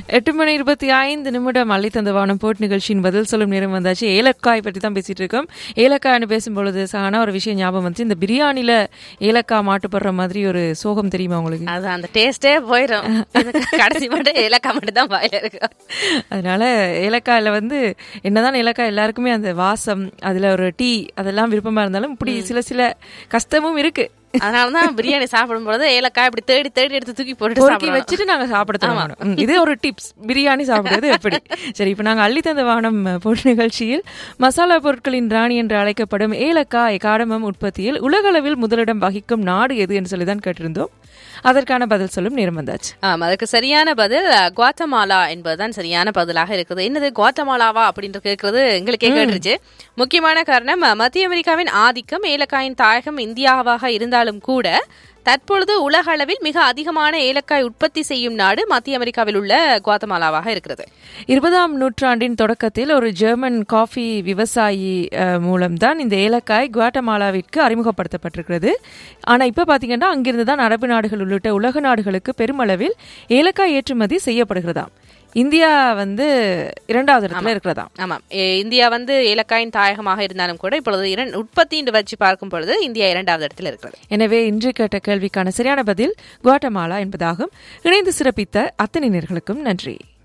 எட்டு மணி இருபத்தி ஐந்து நிமிடம் அள்ளி தந்த வானம் போட் நிகழ்ச்சியின் பதில் சொல்லும் நேரம் வந்தாச்சு ஏலக்காய் பற்றி தான் பேசிட்டு இருக்கோம் ஏலக்காய்னு பேசும்பொழுது சகானா ஒரு விஷயம் ஞாபகம் வந்துச்சு இந்த பிரியாணில ஏலக்காய் மாட்டுப்படுற மாதிரி ஒரு சோகம் தெரியுமா உங்களுக்கு அது அந்த டேஸ்டே போயிடும் எனக்கு கடைசி மட்டும் ஏலக்காய் மட்டும் தான் வாயில இருக்கு அதனால ஏலக்காயில வந்து என்னதான் ஏலக்காய் எல்லாருக்குமே அந்த வாசம் அதுல ஒரு டீ அதெல்லாம் விருப்பமா இருந்தாலும் இப்படி சில சில கஷ்டமும் இருக்கு அதனாலதான் பிரியாணி சாப்பிடும் பொழுது ஏலக்காய் இப்படி தேடி தேடி எடுத்து தூக்கி போட்டு பொறுக்கி சாப்பிடணும். வச்சுட்டு நாங்க சாப்பிட தொடங்கணும் ம், இது ஒரு டிப்ஸ் பிரியாணி சாப்பிடுறது எப்படி சரி இப்போ நாங்க அள்ளி தந்த வானம் போட்டு நிகழ்ச்சியில் மசாலா பொருட்களின் ராணி என்று அழைக்கப்படும் ஏலக்காய் காடமம் உற்பத்தியில் உலகளவில் முதலிடம் வகிக்கும் நாடு எது என்று சொல்லி தான் கேட்டிருந்தோம் அதற்கான பதில் சொல்லும் நேரம் வந்தாச்சு ஆமா அதுக்கு சரியான பதில் அஹ், குவாத்தமாலா என்பதுதான் சரியான பதிலாக இருக்குது என்னது குவாத்தமாலாவா அப்படின்ற கேட்கறது எங்களுக்கே கேட்டுருச்சு முக்கியமான காரணம் அஹ், மத்திய அமெரிக்காவின் ஆதிக்கம் ஏலக்காயின் தாயகம் இந்தியாவாக இருந்தாலும் கூட தற்பொழுது உலக அளவில் மிக அதிகமான ஏலக்காய் உற்பத்தி செய்யும் நாடு மத்திய அமெரிக்காவில் உள்ள குவாத்தமாலாவாக இருக்கிறது இருபதாம் நூற்றாண்டின் தொடக்கத்தில் ஒரு ஜெர்மன் காஃபி விவசாயி அஹ், மூலம்தான் இந்த ஏலக்காய் குவாட்டமாலாவிற்கு அறிமுகப்படுத்தப்பட்டிருக்கிறது ஆனா இப்ப பாத்தீங்கன்னா அங்கிருந்து தான் அரபு நாடுகள் உள்ளிட்ட உலக நாடுகளுக்கு பெருமளவில் ஏலக்காய் ஏற்றுமதி செய்யப்படுகிறதாம் இந்தியா வந்து இரண்டாவது இடத்துல இருக்கிறதாம் ஆமாம் எ- இந்தியா வந்து ஏலக்காயின் தாயகமாக இருந்தாலும் கூட இப்பொழுது இரண் உற்பத்தி என்று வச்சு பார்க்கும் பொழுது இந்தியா இரண்டாவது இடத்தில் இருக்கிறது எனவே இன்று கேட்ட கேள்விக்கான சரியான பதில் குவாட்டமாலா என்பதாகும் இணைந்து சிறப்பித்த அத்தனை நேர்களுக்கும் நன்றி